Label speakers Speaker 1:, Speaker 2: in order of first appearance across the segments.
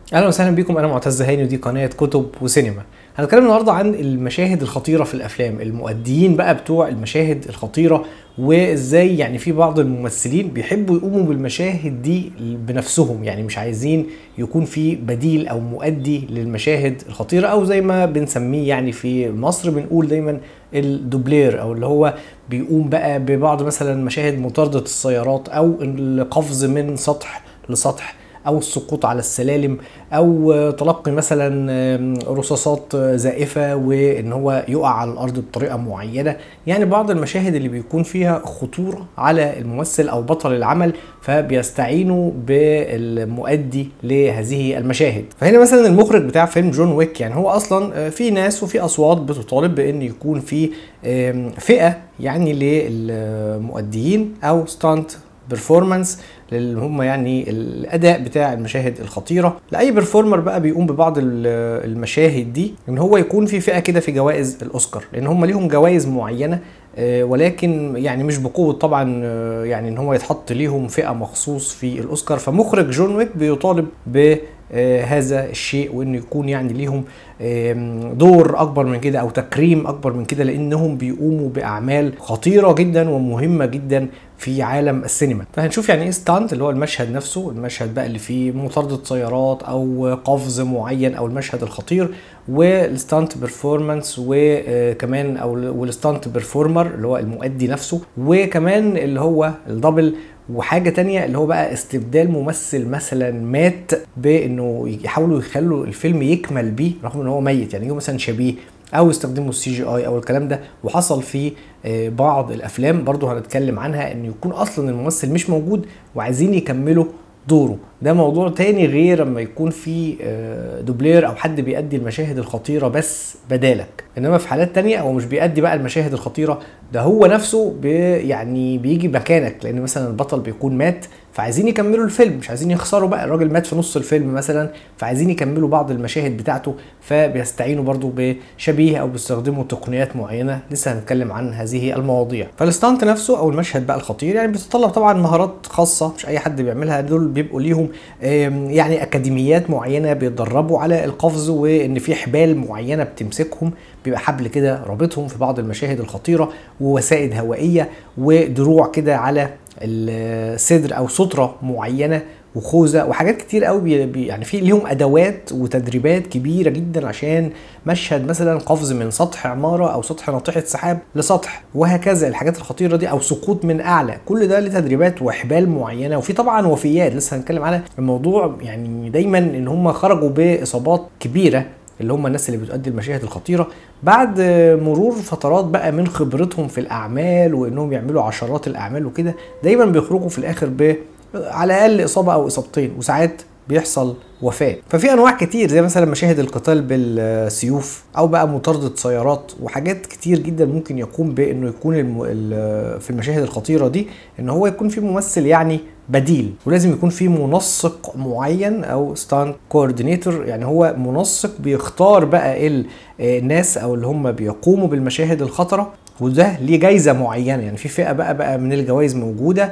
Speaker 1: اهلا وسهلا بكم انا معتز هاني ودي قناه كتب وسينما هنتكلم النهارده عن المشاهد الخطيره في الافلام المؤديين بقى بتوع المشاهد الخطيره وازاي يعني في بعض الممثلين بيحبوا يقوموا بالمشاهد دي بنفسهم يعني مش عايزين يكون في بديل او مؤدي للمشاهد الخطيره او زي ما بنسميه يعني في مصر بنقول دايما الدوبلير او اللي هو بيقوم بقى ببعض مثلا مشاهد مطارده السيارات او القفز من سطح لسطح او السقوط على السلالم او تلقي مثلا رصاصات زائفه وان هو يقع على الارض بطريقه معينه يعني بعض المشاهد اللي بيكون فيها خطوره على الممثل او بطل العمل فبيستعينوا بالمؤدي لهذه المشاهد فهنا مثلا المخرج بتاع فيلم جون ويك يعني هو اصلا في ناس وفي اصوات بتطالب بان يكون في فئه يعني للمؤديين او ستانت بيرفورمانس اللي هم يعني الاداء بتاع المشاهد الخطيره لاي بيرفورمر بقى بيقوم ببعض المشاهد دي ان هو يكون في فئه كده في جوائز الاوسكار لان هم ليهم جوائز معينه ولكن يعني مش بقوه طبعا يعني ان هو يتحط ليهم فئه مخصوص في الاوسكار فمخرج جون ويك بيطالب ب هذا الشيء وانه يكون يعني ليهم دور اكبر من كده او تكريم اكبر من كده لانهم بيقوموا باعمال خطيره جدا ومهمه جدا في عالم السينما فهنشوف يعني ايه ستانت اللي هو المشهد نفسه المشهد بقى اللي فيه مطارده سيارات او قفز معين او المشهد الخطير والستانت بيرفورمانس وكمان او والستانت بيرفورمر اللي هو المؤدي نفسه وكمان اللي هو الدبل وحاجه تانية اللي هو بقى استبدال ممثل مثلا مات بانه يحاولوا يخلوا الفيلم يكمل بيه رغم ان هو ميت يعني يجوا مثلا شبيه او يستخدموا السي جي اي او الكلام ده وحصل في بعض الافلام برضو هنتكلم عنها ان يكون اصلا الممثل مش موجود وعايزين يكملوا دوره ده موضوع تاني غير لما يكون في دوبلير او حد بيأدي المشاهد الخطيرة بس بدالك انما في حالات تانية هو مش بيأدي بقى المشاهد الخطيرة ده هو نفسه بي يعني بيجي مكانك لان مثلا البطل بيكون مات فعايزين يكملوا الفيلم مش عايزين يخسروا بقى الراجل مات في نص الفيلم مثلا فعايزين يكملوا بعض المشاهد بتاعته فبيستعينوا برضو بشبيه او بيستخدموا تقنيات معينه لسه هنتكلم عن هذه المواضيع فالستانت نفسه او المشهد بقى الخطير يعني بيتطلب طبعا مهارات خاصه مش اي حد بيعملها دول بيبقوا ليهم يعني اكاديميات معينه بيتدربوا على القفز وان في حبال معينه بتمسكهم بيبقى حبل كده رابطهم في بعض المشاهد الخطيره ووسائد هوائيه ودروع كده على الصدر او ستره معينه وخوذه وحاجات كتير قوي يعني في ليهم ادوات وتدريبات كبيره جدا عشان مشهد مثلا قفز من سطح عماره او سطح ناطحه سحاب لسطح وهكذا الحاجات الخطيره دي او سقوط من اعلى كل ده ليه تدريبات وحبال معينه وفي طبعا وفيات لسه هنتكلم على الموضوع يعني دايما ان هم خرجوا باصابات كبيره اللي هم الناس اللي بتؤدي المشاهد الخطيره بعد مرور فترات بقى من خبرتهم في الاعمال وانهم يعملوا عشرات الاعمال وكده دايما بيخرجوا في الاخر ب على الاقل اصابه او اصابتين وساعات بيحصل وفاه ففي انواع كتير زي مثلا مشاهد القتال بالسيوف او بقى مطارده سيارات وحاجات كتير جدا ممكن يقوم بانه يكون الم... في المشاهد الخطيره دي ان هو يكون في ممثل يعني بديل ولازم يكون في منسق معين او ستاند كوردينيتور يعني هو منسق بيختار بقى الناس او اللي هم بيقوموا بالمشاهد الخطره وده ليه جايزه معينه يعني في فئه بقى بقى من الجوائز موجوده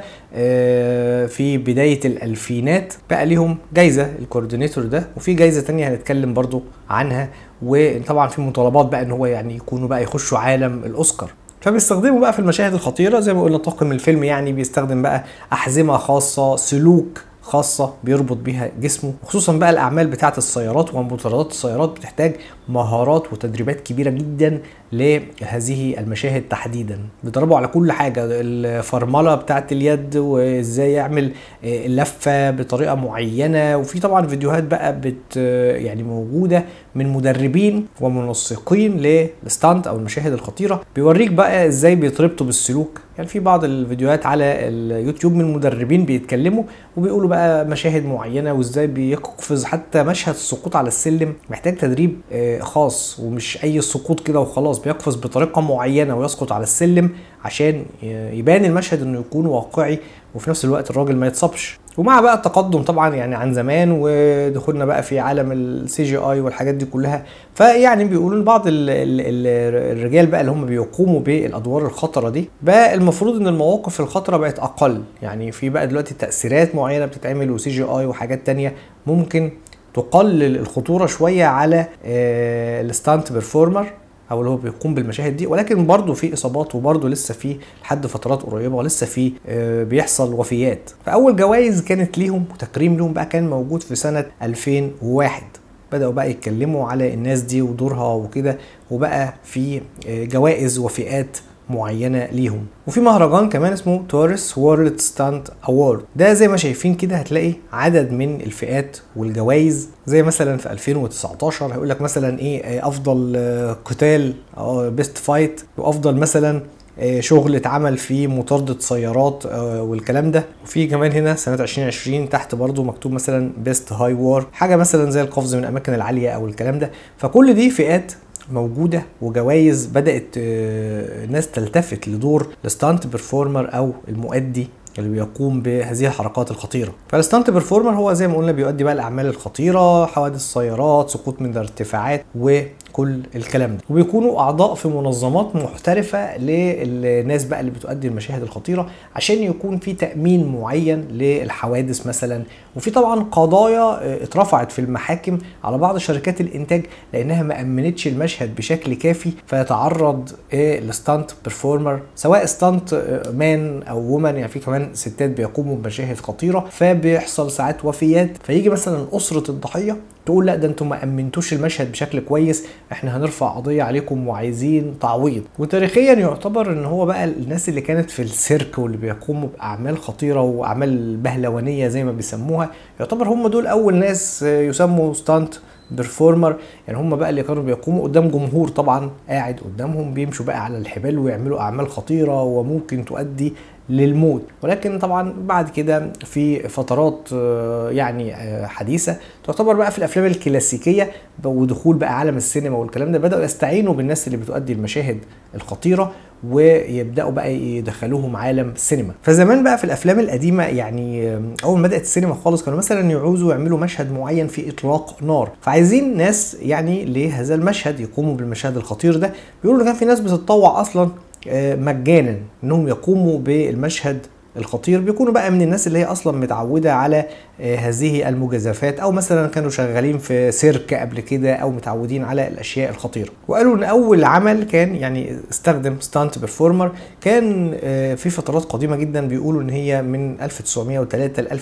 Speaker 1: في بدايه الالفينات بقى ليهم جايزه الكوردينيتور ده وفي جايزه تانية هنتكلم برضو عنها وطبعا في مطالبات بقى ان هو يعني يكونوا بقى يخشوا عالم الاوسكار فبيستخدموا بقى في المشاهد الخطيره زي ما قلنا طاقم الفيلم يعني بيستخدم بقى احزمه خاصه سلوك خاصة بيربط بيها جسمه خصوصا بقى الأعمال بتاعة السيارات ومطاردات السيارات بتحتاج مهارات وتدريبات كبيرة جدا لهذه المشاهد تحديدا بيدربوا على كل حاجة الفرملة بتاعة اليد وازاي يعمل اللفة بطريقة معينة وفي طبعا فيديوهات بقى بت يعني موجودة من مدربين ومنسقين للستانت او المشاهد الخطيرة بيوريك بقى ازاي بيتربطوا بالسلوك يعني في بعض الفيديوهات على اليوتيوب من مدربين بيتكلموا وبيقولوا بقى مشاهد معينه وازاي بيقفز حتى مشهد السقوط على السلم محتاج تدريب خاص ومش اي سقوط كده وخلاص بيقفز بطريقه معينه ويسقط على السلم عشان يبان المشهد انه يكون واقعي وفي نفس الوقت الراجل ما يتصابش ومع بقى التقدم طبعا يعني عن زمان ودخولنا بقى في عالم السي جي اي والحاجات دي كلها فيعني بيقولوا بعض ال ال ال الرجال بقى اللي هم بيقوموا بالادوار الخطره دي بقى المفروض ان المواقف الخطره بقت اقل يعني في بقى دلوقتي تاثيرات معينه بتتعمل وسي جي اي وحاجات تانية ممكن تقلل الخطوره شويه على الستانت بيرفورمر او اللي هو بيقوم بالمشاهد دي ولكن برضه في اصابات وبرضه لسه في لحد فترات قريبه ولسه في آه، بيحصل وفيات فاول جوائز كانت ليهم وتكريم ليهم بقى كان موجود في سنه 2001 بدأوا بقى يتكلموا على الناس دي ودورها وكده وبقى في آه، جوائز وفئات معينه ليهم وفي مهرجان كمان اسمه تورس وورلد ستانت اوورد ده زي ما شايفين كده هتلاقي عدد من الفئات والجوائز زي مثلا في 2019 هيقول لك مثلا ايه آه، افضل آه، قتال او بيست فايت وافضل مثلا آه، شغل اتعمل في مطاردة سيارات آه، والكلام ده وفي كمان هنا سنة 2020 تحت برضو مكتوب مثلا بيست هاي وار حاجة مثلا زي القفز من الأماكن العالية أو الكلام ده فكل دي فئات موجودة وجوائز بدأت آه، الناس تلتفت لدور الستانت بيرفورمر أو المؤدي اللي بيقوم بهذه الحركات الخطيره فالستانت بيرفورمر هو زي ما قلنا بيؤدي بقى الاعمال الخطيره حوادث سيارات سقوط من الارتفاعات وكل الكلام ده وبيكونوا اعضاء في منظمات محترفه للناس بقى اللي بتؤدي المشاهد الخطيره عشان يكون في تامين معين للحوادث مثلا وفي طبعا قضايا آه، اترفعت في المحاكم على بعض شركات الانتاج لانها ما امنتش المشهد بشكل كافي فيتعرض آه، الستانت بيرفورمر سواء ستانت آه، مان او وومن يعني في كمان ستات بيقوموا بمشاهد خطيره فبيحصل ساعات وفيات فيجي مثلا اسره الضحيه تقول لا ده انتم ما امنتوش المشهد بشكل كويس احنا هنرفع قضيه عليكم وعايزين تعويض وتاريخيا يعتبر ان هو بقى الناس اللي كانت في السيرك واللي بيقوموا باعمال خطيره واعمال بهلوانيه زي ما بيسموها يعتبر هم دول اول ناس آه، يسموا ستانت بيرفورمر يعني هم بقى اللي كانوا بيقوموا قدام جمهور طبعا قاعد قدامهم بيمشوا بقى على الحبال ويعملوا اعمال خطيره وممكن تؤدي للموت ولكن طبعا بعد كده في فترات آه، يعني آه، حديثه تعتبر بقى في الافلام الكلاسيكيه ودخول بقى عالم السينما والكلام ده بداوا يستعينوا بالناس اللي بتؤدي المشاهد الخطيره ويبداوا بقى يدخلوهم عالم السينما فزمان بقى في الافلام القديمه يعني آه، اول ما بدات السينما خالص كانوا مثلا يعوزوا يعملوا مشهد معين في اطلاق نار فعايزين ناس يعني لهذا المشهد يقوموا بالمشهد الخطير ده بيقولوا إن كان في ناس بتتطوع اصلا آه، مجانا انهم يقوموا بالمشهد الخطير بيكونوا بقى من الناس اللي هي اصلا متعوده على آه، هذه المجازفات او مثلا كانوا شغالين في سيرك قبل كده او متعودين على الاشياء الخطيره وقالوا ان اول عمل كان يعني استخدم ستانت بيرفورمر كان آه، في فترات قديمه جدا بيقولوا ان هي من 1903 ل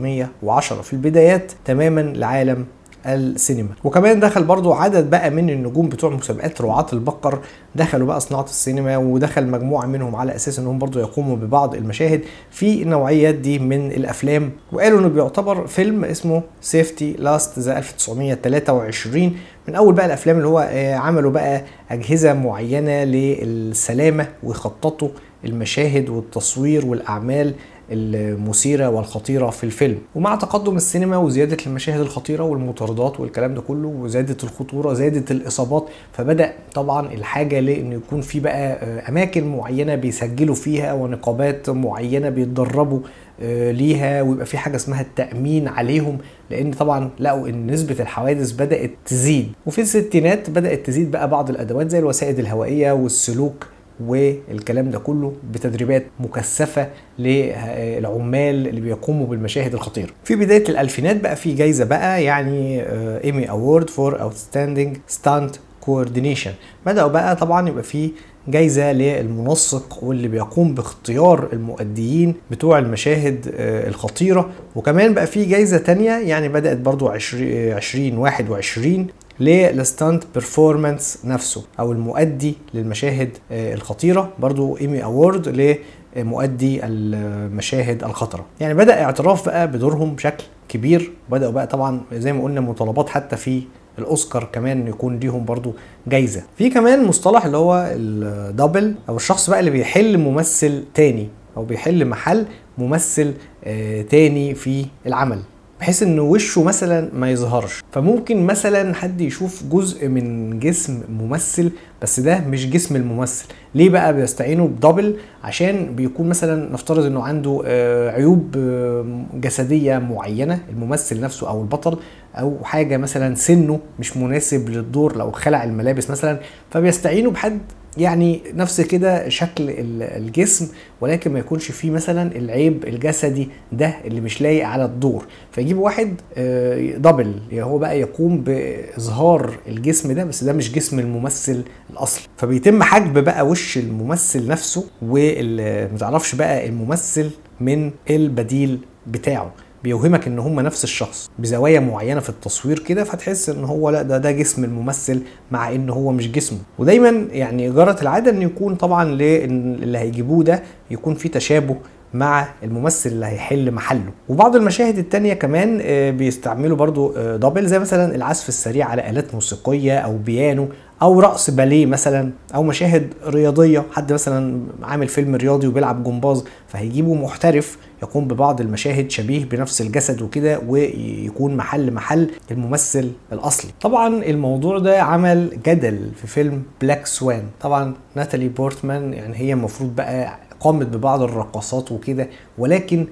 Speaker 1: 1910 في البدايات تماما لعالم السينما وكمان دخل برضو عدد بقى من النجوم بتوع مسابقات رعاة البقر دخلوا بقى صناعة السينما ودخل مجموعة منهم على أساس أنهم برضو يقوموا ببعض المشاهد في النوعيات دي من الأفلام وقالوا أنه بيعتبر فيلم اسمه سيفتي لاست ذا 1923 من أول بقى الأفلام اللي هو آه، عملوا بقى أجهزة معينة للسلامة ويخططوا المشاهد والتصوير والأعمال المثيره والخطيره في الفيلم ومع تقدم السينما وزياده المشاهد الخطيره والمطاردات والكلام ده كله وزاده الخطوره زادت الاصابات فبدا طبعا الحاجه لان يكون في بقى آه، اماكن معينه بيسجلوا فيها ونقابات معينه بيتدربوا آه، ليها ويبقى في حاجه اسمها التامين عليهم لان طبعا لقوا ان نسبه الحوادث بدات تزيد وفي الستينات بدات تزيد بقى بعض الادوات زي الوسائد الهوائيه والسلوك والكلام ده كله بتدريبات مكثفه للعمال اللي بيقوموا بالمشاهد الخطيره. في بدايه الالفينات بقى في جايزه بقى يعني ايمي اوورد فور اوتستاندينج ستانت كوردينيشن بداوا بقى طبعا يبقى في جايزة للمنسق واللي بيقوم باختيار المؤديين بتوع المشاهد آه، الخطيرة وكمان بقى في جايزة تانية يعني بدأت برضو 2021 للستانت بيرفورمانس نفسه او المؤدي للمشاهد آه، الخطيره برضو ايمي اوورد لمؤدي المشاهد الخطره يعني بدا اعتراف بقى بدورهم بشكل كبير بداوا بقى طبعا زي ما قلنا مطالبات حتى في الاوسكار كمان يكون ليهم برضو جايزه في كمان مصطلح اللي هو الدبل او الشخص بقى اللي بيحل ممثل تاني او بيحل محل ممثل آه، تاني في العمل بحيث ان وشه مثلا ما يظهرش فممكن مثلا حد يشوف جزء من جسم ممثل بس ده مش جسم الممثل ليه بقى بيستعينوا بدبل عشان بيكون مثلا نفترض انه عنده آه، عيوب آه، جسديه معينه الممثل نفسه او البطل او حاجه مثلا سنه مش مناسب للدور لو خلع الملابس مثلا فبيستعينوا بحد يعني نفس كده شكل ال- الجسم ولكن ما يكونش فيه مثلا العيب الجسدي ده اللي مش لايق على الدور فيجيب واحد آه، دبل يعني هو بقى يقوم باظهار الجسم ده بس ده مش جسم الممثل الاصلي فبيتم حجب بقى وش الممثل نفسه ومتعرفش بقى الممثل من البديل بتاعه بيوهمك ان هم نفس الشخص بزوايا معينه في التصوير كده فتحس ان هو لا ده ده جسم الممثل مع ان هو مش جسمه ودايما يعني جرت العاده ان يكون طبعا لأن اللي هيجيبوه ده يكون في تشابه مع الممثل اللي هيحل محله وبعض المشاهد التانية كمان آه، بيستعملوا برضو آه، دبل زي مثلا العزف السريع على آلات موسيقية أو بيانو أو رقص باليه مثلا أو مشاهد رياضية حد مثلا عامل فيلم رياضي وبيلعب جمباز فهيجيبوا محترف يقوم ببعض المشاهد شبيه بنفس الجسد وكده ويكون محل محل الممثل الاصلي طبعا الموضوع ده عمل جدل في فيلم بلاك سوان طبعا ناتالي بورتمان يعني هي المفروض بقى قامت ببعض الرقصات وكده ولكن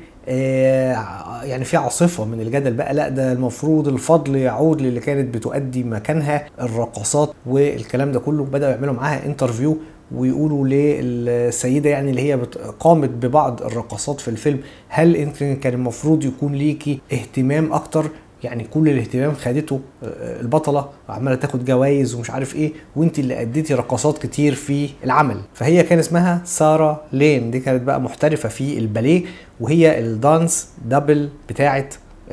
Speaker 1: آه، يعني في عاصفه من الجدل بقى لا ده المفروض الفضل يعود للي كانت بتؤدي مكانها الرقصات والكلام ده كله بداوا يعملوا معاها انترفيو ويقولوا للسيده يعني اللي هي بت- قامت ببعض الرقصات في الفيلم هل انت كان المفروض يكون ليكي اهتمام اكتر يعني كل الاهتمام خدته آه، البطله وعماله تاخد جوائز ومش عارف ايه وانت اللي اديتي رقصات كتير في العمل فهي كان اسمها ساره لين دي كانت بقى محترفه في الباليه وهي الدانس دبل بتاعت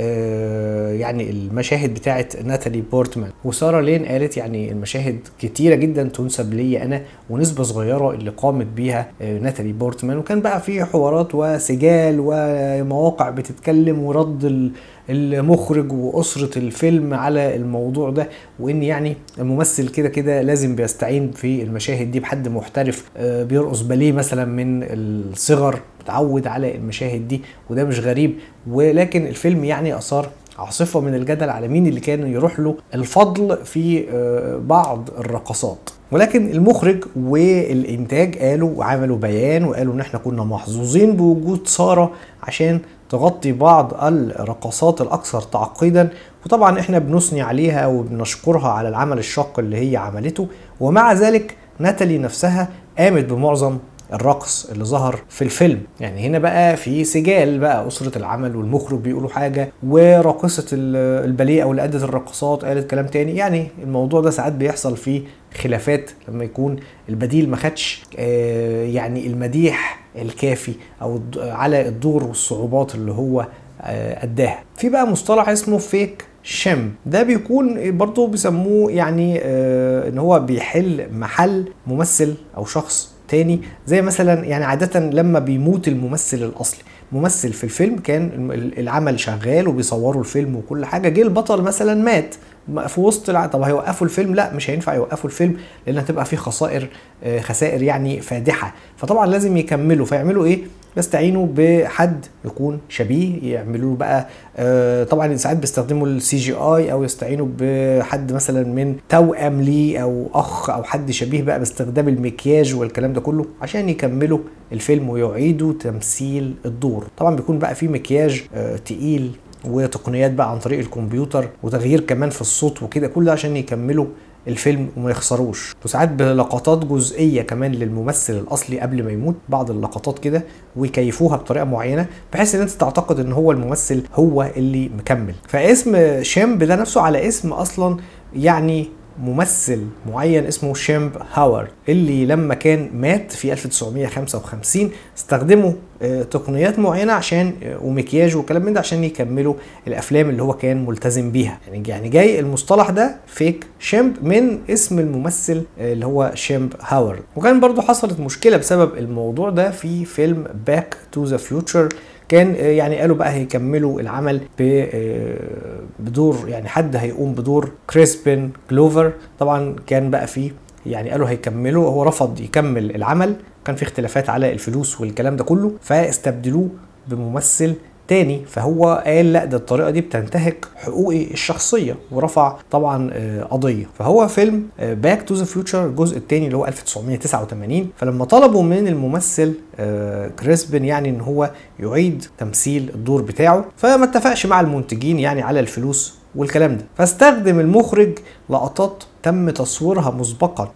Speaker 1: آه، يعني المشاهد بتاعت ناتالي بورتمان وساره لين قالت يعني المشاهد كتيره جدا تنسب لي انا ونسبه صغيره اللي قامت بيها آه، ناتالي بورتمان وكان بقى في حوارات وسجال ومواقع بتتكلم ورد ال- المخرج واسره الفيلم على الموضوع ده وان يعني الممثل كده كده لازم بيستعين في المشاهد دي بحد محترف آه، بيرقص باليه مثلا من الصغر متعود على المشاهد دي وده مش غريب ولكن الفيلم يعني اثار عاصفة من الجدل على مين اللي كان يروح له الفضل في آه، بعض الرقصات ولكن المخرج والإنتاج قالوا وعملوا بيان وقالوا إن إحنا كنا محظوظين بوجود سارة عشان تغطي بعض الرقصات الأكثر تعقيدا وطبعا إحنا بنثني عليها وبنشكرها على العمل الشاق اللي هي عملته ومع ذلك ناتالي نفسها قامت بمعظم الرقص اللي ظهر في الفيلم يعني هنا بقى في سجال بقى أسرة العمل والمخرج بيقولوا حاجة وراقصة ال- الباليه أو اللي أدت الرقصات قالت كلام تاني يعني الموضوع ده ساعات بيحصل فيه خلافات لما يكون البديل ما خدش آه، يعني المديح الكافي أو الد- على الدور والصعوبات اللي هو آه، أداها في بقى مصطلح اسمه فيك شم ده بيكون برضه بيسموه يعني آه ان هو بيحل محل ممثل او شخص تاني زي مثلا يعني عادة لما بيموت الممثل الأصلي ممثل في الفيلم كان الم- العمل شغال وبيصوروا الفيلم وكل حاجة جه البطل مثلا مات في وسط الع... طب هيوقفوا الفيلم لا مش هينفع يوقفوا الفيلم لان هتبقى فيه خسائر آه، خسائر يعني فادحه فطبعا لازم يكملوا فيعملوا ايه يستعينوا بحد يكون شبيه يعملوا له بقى آه، طبعا ساعات بيستخدموا السي جي اي او يستعينوا بحد مثلا من توأم ليه او اخ او حد شبيه بقى باستخدام المكياج والكلام ده كله عشان يكملوا الفيلم ويعيدوا تمثيل الدور طبعا بيكون بقى فيه مكياج آه، تقيل وتقنيات بقى عن طريق الكمبيوتر وتغيير كمان في الصوت وكده كل ده عشان يكملوا الفيلم وما يخسروش وساعات بلقطات جزئيه كمان للممثل الاصلي قبل ما يموت بعض اللقطات كده ويكيفوها بطريقه معينه بحيث ان انت تعتقد ان هو الممثل هو اللي مكمل فاسم شيمب ده نفسه على اسم اصلا يعني ممثل معين اسمه شيمب هاورد اللي لما كان مات في 1955 استخدموا آه، تقنيات معينه عشان آه، ومكياج وكلام من ده عشان يكملوا الافلام اللي هو كان ملتزم بيها يعني يعني جاي المصطلح ده فيك شيمب من اسم الممثل آه، اللي هو شيمب هاورد وكان برضو حصلت مشكله بسبب الموضوع ده في فيلم باك تو ذا فيوتشر كان آه، يعني قالوا بقى هيكملوا العمل ب- آه، بدور يعني حد هيقوم بدور كريسبين كلوفر طبعا كان بقى فيه يعني قالوا هيكملوا هو رفض يكمل العمل كان في اختلافات على الفلوس والكلام ده كله فاستبدلوه بممثل تاني فهو قال لا ده الطريقه دي بتنتهك حقوقي الشخصيه ورفع طبعا آه، قضيه فهو فيلم باك تو ذا فيوتشر الجزء الثاني اللي هو 1989 فلما طلبوا من الممثل آه، كريسبن يعني ان هو يعيد تمثيل الدور بتاعه فما اتفقش مع المنتجين يعني على الفلوس والكلام ده فاستخدم المخرج لقطات تم تصويرها مسبقا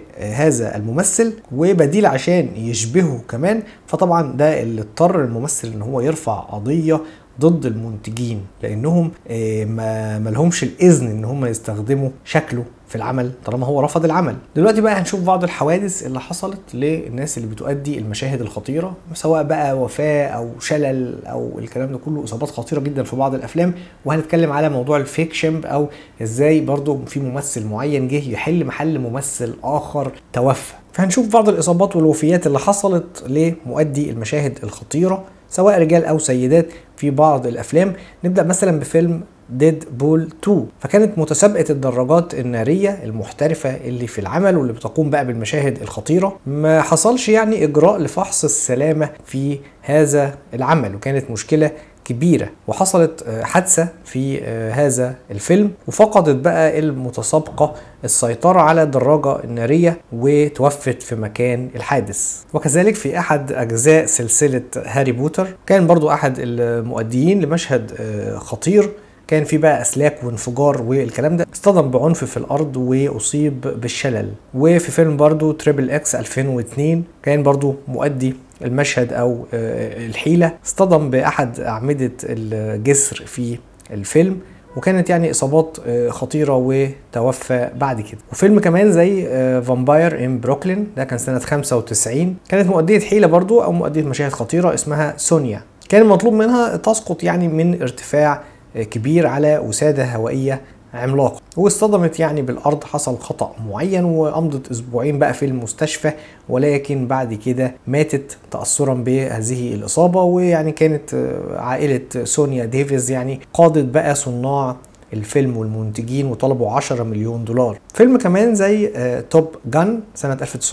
Speaker 1: لهذا الممثل وبديل عشان يشبهه كمان فطبعا ده اللي اضطر الممثل ان هو يرفع قضيه ضد المنتجين لانهم آه، ما ملهمش الاذن ان هم يستخدموا شكله في العمل طالما هو رفض العمل دلوقتي بقى هنشوف بعض الحوادث اللي حصلت للناس اللي بتؤدي المشاهد الخطيره سواء بقى وفاه او شلل او الكلام ده كله اصابات خطيره جدا في بعض الافلام وهنتكلم على موضوع الفيك شيمب او ازاي برضو في ممثل معين جه يحل محل ممثل اخر توفى فهنشوف بعض الاصابات والوفيات اللي حصلت لمؤدي المشاهد الخطيره سواء رجال او سيدات في بعض الافلام نبدا مثلا بفيلم ديد بول 2 فكانت متسابقه الدراجات الناريه المحترفه اللي في العمل واللي بتقوم بقى بالمشاهد الخطيره ما حصلش يعني اجراء لفحص السلامه في هذا العمل وكانت مشكله كبيره وحصلت آه، حادثه في آه، هذا الفيلم وفقدت بقى المتسابقه السيطره على الدراجه الناريه وتوفت في مكان الحادث وكذلك في احد اجزاء سلسله هاري بوتر كان برضو احد المؤديين لمشهد آه، خطير كان في بقى اسلاك وانفجار والكلام ده اصطدم بعنف في الارض واصيب بالشلل وفي فيلم برضو تريبل اكس 2002 كان برضو مؤدي المشهد او آه، الحيله اصطدم باحد اعمده الجسر في الفيلم وكانت يعني اصابات آه، خطيره وتوفى بعد كده وفيلم كمان زي فامباير ان بروكلين ده كان سنه 95 كانت مؤديه حيله برضو او مؤديه مشاهد خطيره اسمها سونيا كان مطلوب منها تسقط يعني من ارتفاع آه، كبير على وساده هوائيه عملاقه واصطدمت يعني بالارض حصل خطا معين وامضت اسبوعين بقى في المستشفى ولكن بعد كده ماتت تاثرا بهذه الاصابه ويعني كانت آه، عائله سونيا ديفيز يعني قادت بقى صناع الفيلم والمنتجين وطلبوا 10 مليون دولار فيلم كمان زي آه، توب جان سنة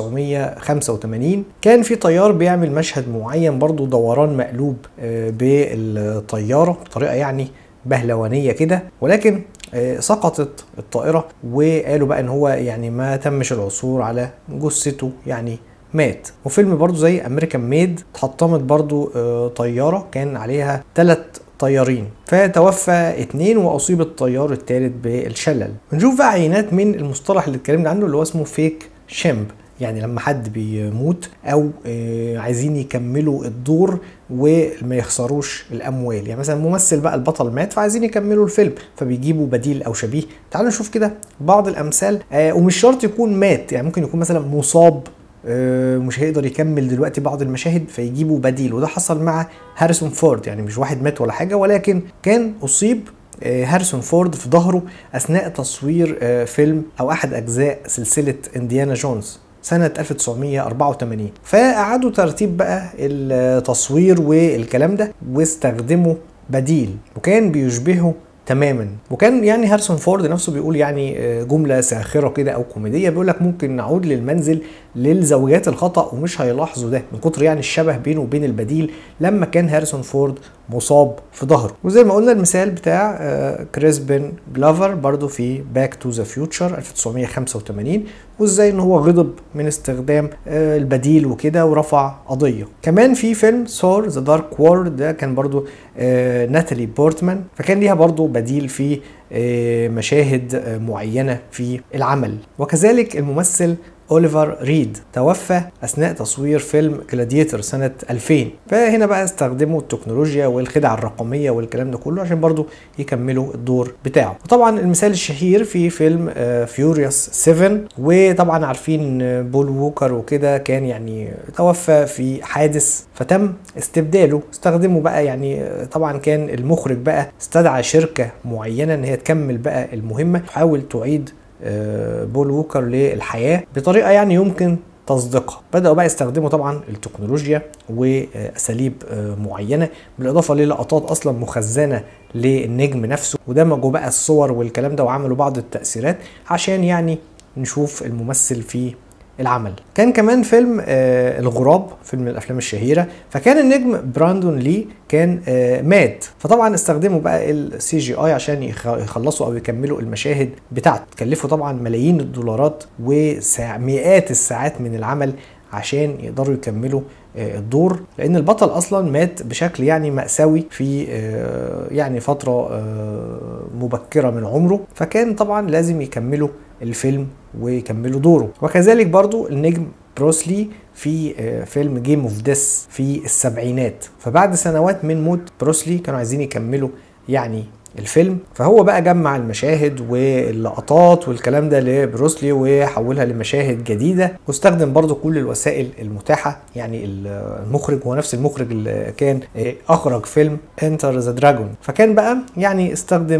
Speaker 1: 1985 كان في طيار بيعمل مشهد معين برضو دوران مقلوب آه، بالطيارة بطريقة يعني بهلوانية كده ولكن آه، سقطت الطائرة وقالوا بقى ان هو يعني ما تمش العثور على جثته يعني مات وفيلم برضو زي امريكان ميد اتحطمت برضو آه، طيارة كان عليها ثلاث طيارين فتوفى اتنين واصيب الطيار الثالث بالشلل نشوف بقى عينات من المصطلح اللي اتكلمنا عنه اللي هو اسمه فيك شيمب يعني لما حد بيموت او آه، عايزين يكملوا الدور وما يخسروش الاموال يعني مثلا ممثل بقى البطل مات فعايزين يكملوا الفيلم فبيجيبوا بديل او شبيه تعالوا نشوف كده بعض الامثال آه، ومش شرط يكون مات يعني ممكن يكون مثلا مصاب آه، مش هيقدر يكمل دلوقتي بعض المشاهد فيجيبوا بديل وده حصل مع هاريسون فورد يعني مش واحد مات ولا حاجه ولكن كان اصيب آه، هاريسون فورد في ظهره اثناء تصوير آه، فيلم او احد اجزاء سلسله انديانا جونز سنة 1984 فأعادوا ترتيب بقى التصوير والكلام ده واستخدموا بديل وكان بيشبهه تماما وكان يعني هارسون فورد نفسه بيقول يعني آه، جمله ساخره كده او كوميديه بيقول لك ممكن نعود للمنزل للزوجات الخطا ومش هيلاحظوا ده من كتر يعني الشبه بينه وبين البديل لما كان هارسون فورد مصاب في ظهره وزي ما قلنا المثال بتاع آه، كريسبن جلافر برضو في باك تو ذا فيوتشر 1985 وازاي ان هو غضب من استخدام آه، البديل وكده ورفع قضيه كمان في فيلم ثور ذا دارك وورد ده كان برضو آه، ناتالي بورتمان فكان ليها برضو بديل في آه، مشاهد آه، معينه في العمل وكذلك الممثل اوليفر ريد توفى اثناء تصوير فيلم جلاديتر سنه 2000 فهنا بقى استخدموا التكنولوجيا والخدع الرقميه والكلام ده كله عشان برضو يكملوا الدور بتاعه وطبعا المثال الشهير في فيلم فيوريوس 7 وطبعا عارفين آه، بول ووكر وكده كان يعني توفى في حادث فتم استبداله استخدموا بقى يعني آه، طبعا كان المخرج بقى استدعى شركه معينه ان هي تكمل بقى المهمه تحاول تعيد آه، بول ووكر للحياه بطريقه يعني يمكن تصديقها بدأوا بقى يستخدموا طبعا التكنولوجيا وأساليب آه، معينة بالإضافة للقطات أصلا مخزنة للنجم نفسه ودمجوا بقى الصور والكلام ده وعملوا بعض التأثيرات عشان يعني نشوف الممثل في العمل كان كمان فيلم آه الغراب فيلم من الافلام الشهيره فكان النجم براندون لي كان آه مات فطبعا استخدموا بقى السي جي اي عشان يخ- يخلصوا او يكملوا المشاهد بتاعته كلفوا طبعا ملايين الدولارات ومئات الساعات من العمل عشان يقدروا يكملوا آه، الدور لان البطل اصلا مات بشكل يعني مأساوي في آه، يعني فتره آه، مبكره من عمره فكان طبعا لازم يكملوا الفيلم ويكملوا دوره وكذلك برضو النجم بروسلي في آه، فيلم جيم اوف ديس في السبعينات فبعد سنوات من موت بروسلي كانوا عايزين يكملوا يعني الفيلم فهو بقى جمع المشاهد واللقطات والكلام ده لبروسلي وحولها لمشاهد جديدة واستخدم برضو كل الوسائل المتاحة يعني المخرج هو نفس المخرج اللي كان أخرج فيلم انتر ذا دراجون فكان بقى يعني استخدم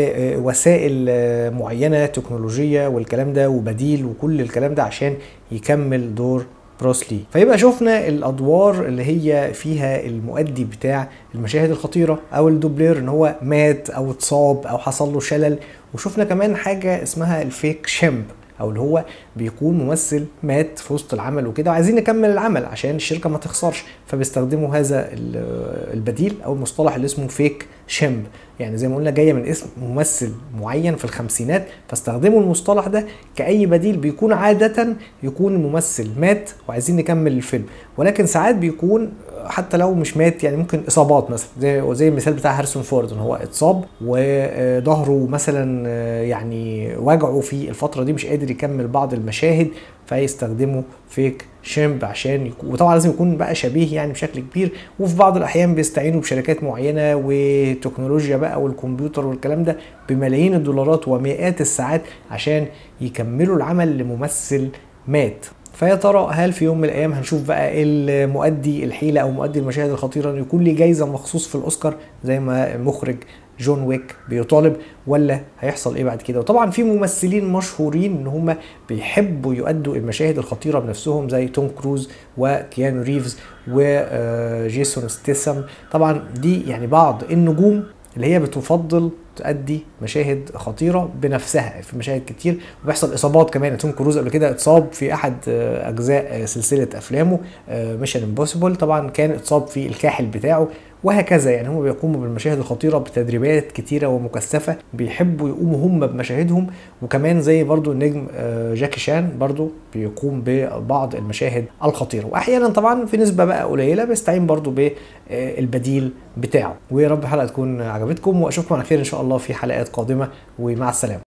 Speaker 1: وسائل معينة تكنولوجية والكلام ده وبديل وكل الكلام ده عشان يكمل دور بروسلي فيبقى شفنا الادوار اللي هي فيها المؤدي بتاع المشاهد الخطيره او الدوبلير ان هو مات او اتصاب او حصل له شلل وشفنا كمان حاجه اسمها الفيك شيمب او اللي هو بيكون ممثل مات في وسط العمل وكده وعايزين نكمل العمل عشان الشركه ما تخسرش فبيستخدموا هذا البديل او المصطلح اللي اسمه فيك شيمب يعني زي ما قلنا جايه من اسم ممثل معين في الخمسينات فاستخدموا المصطلح ده كاي بديل بيكون عاده يكون الممثل مات وعايزين نكمل الفيلم ولكن ساعات بيكون حتى لو مش مات يعني ممكن اصابات مثلا زي زي المثال بتاع هارسون فورد ان هو اتصاب وظهره مثلا يعني وجعه في الفتره دي مش قادر يكمل بعض المشاهد فيستخدموا فيك شيمب عشان يكون وطبعا لازم يكون بقى شبيه يعني بشكل كبير وفي بعض الاحيان بيستعينوا بشركات معينه وتكنولوجيا بقى والكمبيوتر والكلام ده بملايين الدولارات ومئات الساعات عشان يكملوا العمل لممثل مات فيا ترى هل في يوم من الايام هنشوف بقى المؤدي الحيله او مؤدي المشاهد الخطيره انه يكون ليه جايزه مخصوص في الاوسكار زي ما المخرج جون ويك بيطالب ولا هيحصل ايه بعد كده وطبعا في ممثلين مشهورين ان هم بيحبوا يؤدوا المشاهد الخطيره بنفسهم زي توم كروز وكيانو ريفز وجيسون ستيسم طبعا دي يعني بعض النجوم اللي هي بتفضل تؤدي مشاهد خطيره بنفسها في مشاهد كتير وبيحصل اصابات كمان توم كروز قبل كده اتصاب في احد اجزاء سلسله افلامه ميشن امبوسيبل طبعا كان اتصاب في الكاحل بتاعه وهكذا يعني هم بيقوموا بالمشاهد الخطيره بتدريبات كتيره ومكثفه بيحبوا يقوموا هم بمشاهدهم وكمان زي برضو النجم جاكي شان برضو بيقوم ببعض المشاهد الخطيره واحيانا طبعا في نسبه بقى قليله بيستعين برضو بالبديل بتاعه ويا رب الحلقه تكون عجبتكم واشوفكم على خير ان شاء الله في حلقات قادمه ومع السلامه